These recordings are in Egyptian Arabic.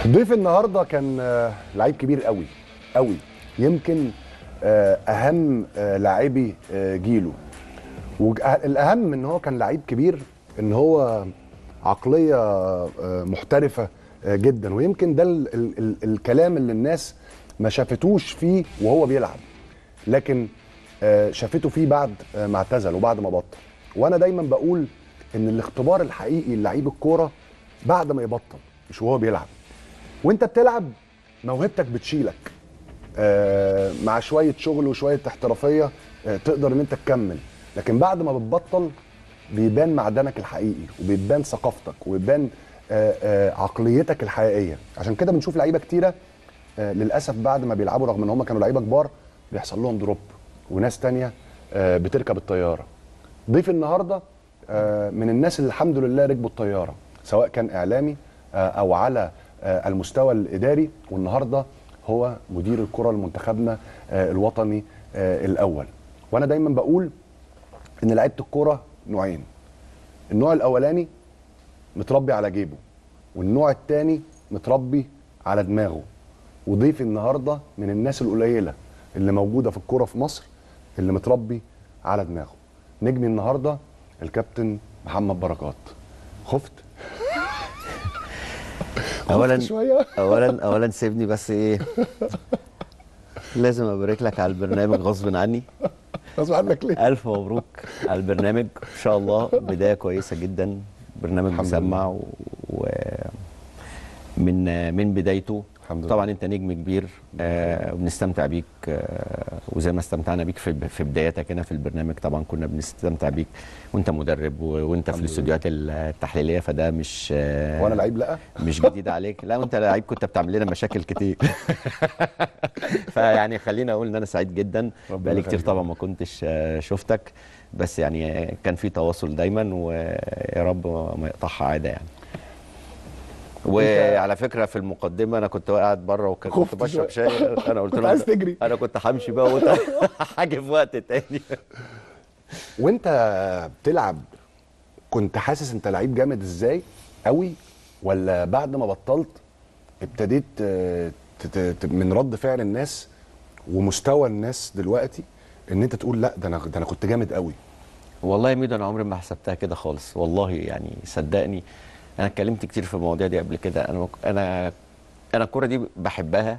ضيف النهارده كان آه، لعيب كبير قوي قوي يمكن آه، اهم آه، لاعبي آه، جيله والاهم ان هو كان لعيب كبير ان هو عقليه آه، محترفه آه، جدا ويمكن ده ال ال ال الكلام اللي الناس ما شافتوش فيه وهو بيلعب لكن آه، شافته فيه بعد آه، ما اعتزل وبعد ما بطل وانا دايما بقول ان الاختبار الحقيقي للعيب الكوره بعد ما يبطل مش وهو بيلعب وانت بتلعب موهبتك بتشيلك آه، مع شويه شغل وشويه احترافيه آه، تقدر ان انت تكمل لكن بعد ما بتبطل بيبان معدنك الحقيقي وبيبان ثقافتك وبيبان آه، آه، عقليتك الحقيقيه عشان كده بنشوف لعيبه كتيره آه، للاسف بعد ما بيلعبوا رغم ان هم كانوا لعيبه كبار بيحصل لهم دروب وناس تانية آه، بتركب الطياره ضيف النهارده آه، من الناس اللي الحمد لله ركبوا الطياره سواء كان اعلامي آه، او على آه، المستوى الاداري والنهارده هو مدير الكره لمنتخبنا آه، الوطني آه، الاول وانا دايما بقول ان لعيبه الكوره نوعين النوع الاولاني متربي على جيبه والنوع الثاني متربي على دماغه وضيفي النهارده من الناس القليله اللي موجوده في الكوره في مصر اللي متربي على دماغه نجمي النهارده الكابتن محمد بركات خفت اولا شويه اولا اولا سيبني بس ايه لازم ابارك لك على البرنامج غصب عني غصب عنك ليه الف مبروك على البرنامج ان شاء الله بدايه كويسه جدا برنامج الحمد مسمع و... و... من من بدايته الحمد لله. طبعا انت نجم كبير آه وبنستمتع بيك آه وزي ما استمتعنا بيك في في بداياتك هنا في البرنامج طبعا كنا بنستمتع بيك وانت مدرب و- وانت في الحمد الاستوديوهات التحليليه فده مش آه وانا لعيب لا مش جديد عليك لا وانت لعيب كنت بتعمل لنا مشاكل كتير فيعني خليني اقول ان انا سعيد جدا ربنا بقالي كتير يخليك. طبعا ما كنتش آه، شفتك بس يعني آه، كان في تواصل دايما ويا رب ما يقطعها عاده يعني وعلى فكره في المقدمه انا كنت قاعد بره وكنت خفت بشرب شوية. شاي انا قلت كنت له عايز أنا- تجري. انا كنت همشي بقى وانت هاجي في وقت تاني وانت بتلعب كنت حاسس انت لعيب جامد ازاي قوي ولا بعد ما بطلت ابتديت آه، ت- ت- ت- من رد فعل الناس ومستوى الناس دلوقتي ان انت تقول لا ده انا ده انا كنت جامد قوي والله يا ميدو انا عمري ما حسبتها كده خالص والله يعني صدقني انا اتكلمت كتير في المواضيع دي قبل كده انا انا انا الكوره دي بحبها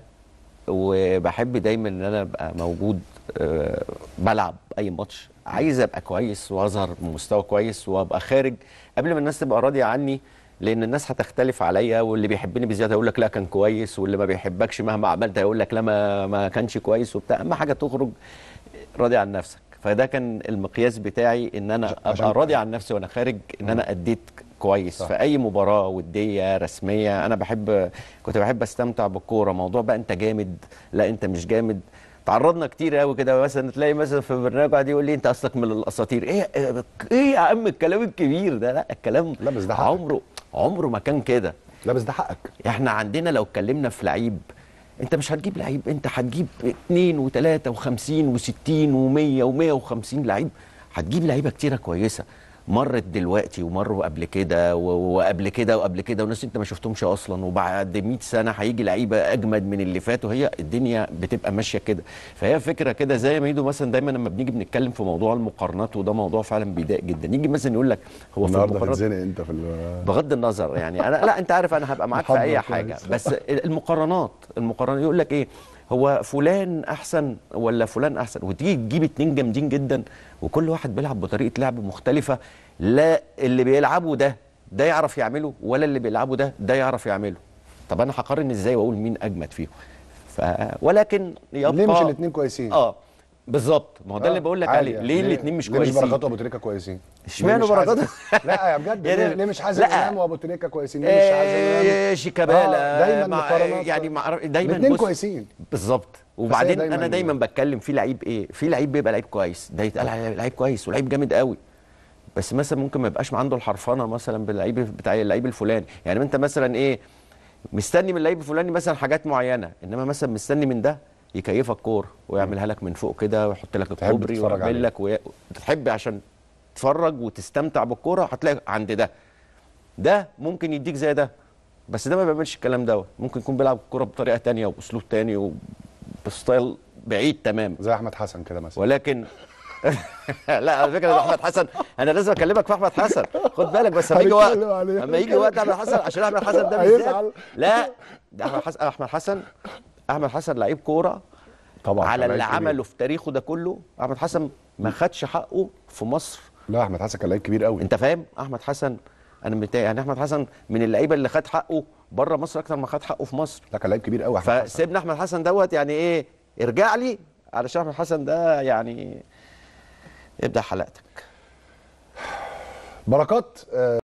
وبحب دايما ان انا ابقى موجود آه، بلعب اي ماتش عايز ابقى كويس واظهر بمستوى كويس وابقى خارج قبل ما الناس تبقى راضيه عني لان الناس هتختلف عليا واللي بيحبني بزياده هيقول لك لا كان كويس واللي ما بيحبكش مهما عملت هيقول لك لا ما ما كانش كويس وبتاع اهم حاجه تخرج راضي عن نفسك فده كان المقياس بتاعي ان انا عشان- ابقى راضي عن نفسي وانا خارج ان انا اديت كويس صح. في اي مباراه وديه رسميه انا بحب كنت بحب استمتع بالكوره موضوع بقى انت جامد لا انت مش جامد تعرضنا كتير قوي كده مثلا تلاقي مثلا في برنامج قاعد يقول لي انت اصلك من الاساطير ايه ايه يا عم الكلام الكبير ده لا الكلام لا بس ده حقك. عمره عمره ما كان كده لا بس ده حقك احنا عندنا لو اتكلمنا في لعيب انت مش هتجيب لعيب انت هتجيب اتنين وتلاتة وخمسين وستين ومية ومية وخمسين لعيب هتجيب لعيبة كتيرة كويسة مرت دلوقتي ومروا قبل كده و- وقبل كده وقبل كده وناس انت ما شفتهمش اصلا وبعد 100 سنه هيجي لعيبه اجمد من اللي فاتوا هي الدنيا بتبقى ماشيه كده فهي فكره كده زي ما يدو مثلا دايما لما بنيجي بنتكلم في موضوع المقارنات وده موضوع فعلا بيضايق جدا يجي مثلا يقول لك هو في النهارده المقارنات هتتزنق انت في ال- بغض النظر يعني انا لا انت عارف انا هبقى معاك في محضر اي كويس. حاجه بس المقارنات المقارنات يقول لك ايه هو فلان احسن ولا فلان احسن وتيجي تجيب اتنين جامدين جدا وكل واحد بيلعب بطريقه لعب مختلفه لا اللي بيلعبوا ده ده يعرف يعمله ولا اللي بيلعبوا ده ده يعرف يعمله طب انا هقارن ازاي واقول مين اجمد فيهم ف ولكن يبقى ليه مش الاثنين كويسين اه بالظبط ما هو ده اللي آه، بقول لك عادي عليه يعني. ليه الاثنين مش ليه مش كويسين بركات وابو تريكه كويسين اشمعنى ليه مش بركات؟ حازم- لا يا بجد يعني- ليه, ليه مش حازم لا. امام وابو تريكه كويسين ليه مش حازم امام إيه شيكابالا آه، دايما مع- مقارنات يعني مع دايما الاثنين بص- كويسين بالظبط وبعدين دايماً- انا دايما بتكلم في لعيب ايه في لعيب بيبقى لعيب كويس ده يتقال عليه لعيب كويس ولعيب جامد قوي بس مثلا ممكن ما يبقاش عنده الحرفنه مثلا باللعيب بتاع اللعيب الفلاني يعني انت مثلا ايه مستني من اللعيب الفلاني مثلا حاجات معينه انما مثلا مستني من ده يكيفك كور ويعملها لك من فوق كده ويحط لك تحب الكوبري تتفرج ويعمل عليه. لك وي- وتحب عشان تتفرج وتستمتع بالكوره هتلاقي عند ده ده ممكن يديك زي ده بس ده ما بيعملش الكلام دوت ممكن يكون بيلعب الكوره بطريقه تانية وباسلوب تاني وبستايل بعيد تماما زي احمد حسن كده مثلا ولكن لا على فكره ده احمد حسن انا لازم اكلمك في احمد حسن خد بالك بس لما يجي وقت هنتكلم عليه. لما يجي وقت احمد حسن عشان احمد حسن ده بالذات هيزعل. لا ده احمد حسن احمد حسن احمد حسن لعيب كوره طبعا على كان اللي لعيب كبير. عمله في تاريخه ده كله احمد حسن ما خدش حقه في مصر لا احمد حسن كان لعيب كبير قوي انت فاهم احمد حسن انا متضايق يعني احمد حسن من اللعيبه اللي خد حقه بره مصر اكتر ما خد حقه في مصر لا كان لعيب كبير قوي احمد حسن فسيبنا احمد حسن دوت يعني ايه ارجع لي علشان احمد حسن ده يعني ابدا حلقتك بركات آه،